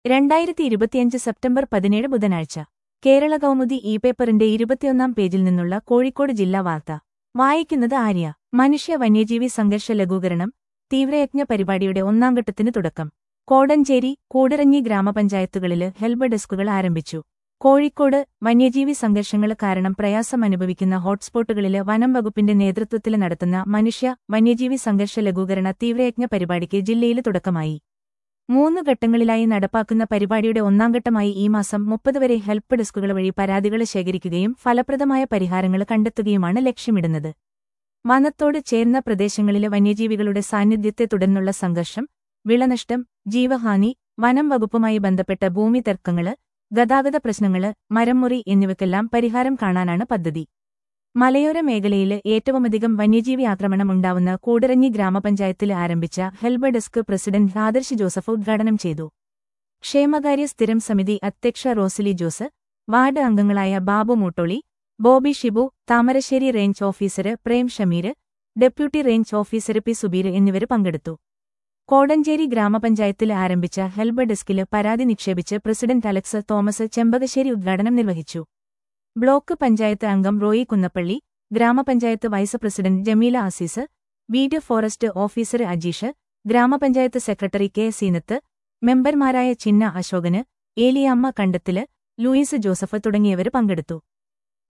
രണ്ടായിരത്തി ഇരുപത്തിയഞ്ച് സെപ്റ്റംബർ പതിനേഴ് ബുധനാഴ്ച കേരള കൗമുദി ഇ പേപ്പറിന്റെ ഇരുപത്തിയൊന്നാം പേജിൽ നിന്നുള്ള കോഴിക്കോട് ജില്ലാ വാർത്ത വായിക്കുന്നത് ആര്യ മനുഷ്യ വന്യജീവി സംഘർഷ ലഘൂകരണം തീവ്രയജ്ഞ പരിപാടിയുടെ ഒന്നാം ഘട്ടത്തിന് തുടക്കം കോടഞ്ചേരി കൂടിറങ്ങി ഗ്രാമപഞ്ചായത്തുകളില് ഹെൽപ്പ് ഡെസ്കുകൾ ആരംഭിച്ചു കോഴിക്കോട് വന്യജീവി സംഘർഷങ്ങൾ കാരണം പ്രയാസം അനുഭവിക്കുന്ന ഹോട്ട്സ്പോട്ടുകളില് വനം വകുപ്പിന്റെ നേതൃത്വത്തിൽ നടത്തുന്ന മനുഷ്യ വന്യജീവി സംഘർഷ ലഘൂകരണ തീവ്രയജ്ഞ പരിപാടിക്ക് ജില്ലയിൽ തുടക്കമായി മൂന്ന് ഘട്ടങ്ങളിലായി നടപ്പാക്കുന്ന പരിപാടിയുടെ ഒന്നാം ഘട്ടമായി ഈ മാസം മുപ്പത് വരെ ഹെൽപ്പ് ഡെസ്കുകൾ വഴി പരാതികൾ ശേഖരിക്കുകയും ഫലപ്രദമായ പരിഹാരങ്ങൾ കണ്ടെത്തുകയുമാണ് ലക്ഷ്യമിടുന്നത് വനത്തോട് ചേർന്ന പ്രദേശങ്ങളിലെ വന്യജീവികളുടെ സാന്നിധ്യത്തെ തുടർന്നുള്ള സംഘർഷം വിളനഷ്ടം ജീവഹാനി വനം വകുപ്പുമായി ബന്ധപ്പെട്ട ഭൂമി തർക്കങ്ങള് ഗതാഗത പ്രശ്നങ്ങള് മരംമുറി എന്നിവയ്ക്കെല്ലാം പരിഹാരം കാണാനാണ് പദ്ധതി മലയോര മേഖലയിൽ ഏറ്റവുമധികം വന്യജീവി ആക്രമണം ഉണ്ടാവുന്ന കൂടിറങ്ങി ഗ്രാമപഞ്ചായത്തിൽ ആരംഭിച്ച help desk president Adarsh Joseph ഉദ്ഘാടനം ചെയ്തു ക്ഷേമകാര്യ സ്ഥിരം സമിതി അധ്യക്ഷ റോസിലി ജോസ് വാർഡ് അംഗങ്ങളായ Babu Mootoli Bobby Shibu Thamarassery range officer Prem Shameer deputy range officer P Subeer എന്നിവർ പങ്കെടുത്തു കോടഞ്ചേരി ഗ്രാമപഞ്ചായത്തിൽ ആരംഭിച്ച ഹെൽബ് ഡെസ്കില് പരാതി നിക്ഷേപിച്ച് പ്രസിഡന്റ് അലക്സ് തോമസ് ചെമ്പകശ്ശേരി ഉദ്ഘാടനം നിർവഹിച്ചു ബ്ലോക്ക് പഞ്ചായത്ത് അംഗം റോയി കുന്നപ്പള്ളി ഗ്രാമപഞ്ചായത്ത് വൈസ് പ്രസിഡന്റ് ജമീല അസീസ് വീഡിയോ ഫോറസ്റ്റ് ഓഫീസർ അജീഷ് ഗ്രാമപഞ്ചായത്ത് സെക്രട്ടറി കെ സീനത്ത് മെമ്പർമാരായ ചിന്ന അശോകന് ഏലിയാമ്മ കണ്ടത്തില് ലൂയിസ് ജോസഫ് തുടങ്ങിയവർ പങ്കെടുത്തു